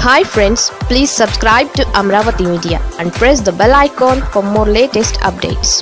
hi friends please subscribe to Amaravati media and press the bell icon for more latest updates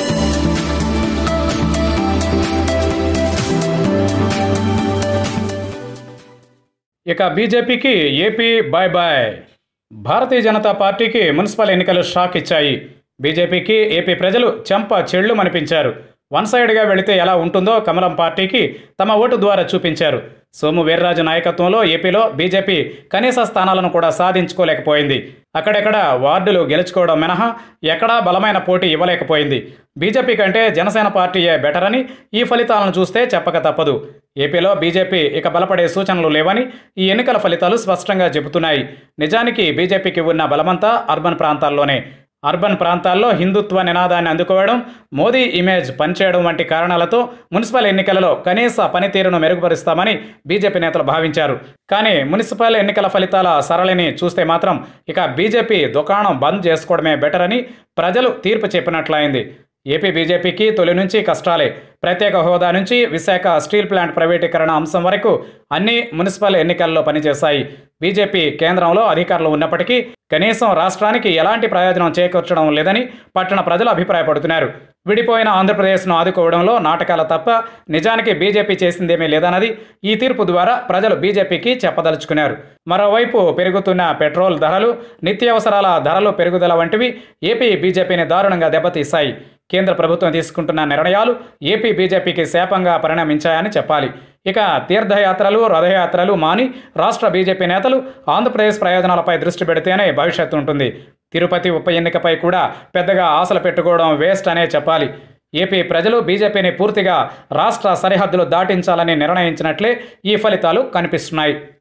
ఇక బీజేపీకి AP bye bye Bharatiya Janata పార్టీకి municipal ఎన్నికలు shock ఇచ్చాయి బీజేపీకి AP ప్రజలు చెంప చెళ్ళు మనిపించారు వన్ సైడ్గా వెళితే ఎలా ఉంటుందో కమలం పార్టీకి తమ ఓటు ద్వారా చూపించారు సోము వీర్రాజు నాయకత్వంలో ఏపీలో బీజేపీ కనీస స్థానాలను కూడా సాధించుకోలేకపోయింది అక్కడెక్కడ వార్డులు గెలుచుకోవడం మినహా ఎక్కడా బలమైన పోటీ ఇవ్వలేకపోయింది బీజేపీ కంటే జనసేన పార్టీయే బెటర్ అని ఈ ఫలితాలను చూస్తే చెప్పక తప్పదు ఏపీలో బీజేపీ ఇక బలపడే సూచనలు లేవని ఈ ఎన్నికల ఫలితాలు స్పష్టంగా చెబుతున్నాయి నిజానికి బీజేపీకి ఉన్న బలమంతా అర్బన్ ప్రాంతాల్లోనే అర్బన్ ప్రాంతాల్లో హిందుత్వ నినాదాన్ని అందుకోవడం మోదీ ఇమేజ్ పనిచేయడం వంటి కారణాలతో మున్సిపల్ ఎన్నికలలో కనీస పనితీరును మెరుగుపరుస్తామని బీజేపీ నేతలు భావించారు కానీ మున్సిపల్ ఎన్నికల ఫలితాల సరళిని చూస్తే మాత్రం ఇక బీజేపీ దుకాణం బంద్ చేసుకోవడమే బెటర్ అని ప్రజలు తీర్పు చెప్పినట్లయింది ఏపీ బీజేపీకి తొలి నుంచి కష్టాలే ప్రత్యేక హోదా నుంచి విశాఖ స్టీల్ ప్లాంట్ ప్రైవేటీకరణ అంశం వరకు అన్ని మున్సిపల్ ఎన్నికల్లో పనిచేశాయి బీజేపీ కేంద్రంలో అధికారులు ఉన్నప్పటికీ కనీసం రాష్ట్రానికి ఎలాంటి ప్రయోజనం చేకూర్చడం లేదని పట్టణ ప్రజలు అభిప్రాయపడుతున్నారు విడిపోయిన ఆంధ్రప్రదేశ్ను ఆదుకోవడంలో నాటకాల తప్ప నిజానికి బీజేపీ చేసిందేమీ లేదన్నది ఈ తీర్పు ద్వారా ప్రజలు బీజేపీకి చెప్పదలుచుకున్నారు మరోవైపు పెరుగుతున్న పెట్రోల్ ధరలు నిత్యావసరాల ధరలు పెరుగుదల వంటివి ఏపీ బీజేపీని దారుణంగా దెబ్బతీశాయి కేంద్ర ప్రభుత్వం తీసుకుంటున్న నిర్ణయాలు ఏపీ బీజేపీకి శాపంగా పరిణమించాయని చెప్పాలి ఇక తీర్థయాత్రలు రథయాత్రలు మాని రాష్ట్ర బీజేపీ నేతలు ఆంధ్రప్రదేశ్ ప్రయోజనాలపై దృష్టి పెడితేనే భవిష్యత్తు ఉంటుంది తిరుపతి ఉప ఎన్నికపై కూడా పెద్దగా ఆశలు పెట్టుకోవడం వేస్ట్ అనే చెప్పాలి ఏపీ ప్రజలు బీజేపీని పూర్తిగా రాష్ట్ర సరిహద్దులు దాటించాలని నిర్ణయించినట్లే ఈ ఫలితాలు కనిపిస్తున్నాయి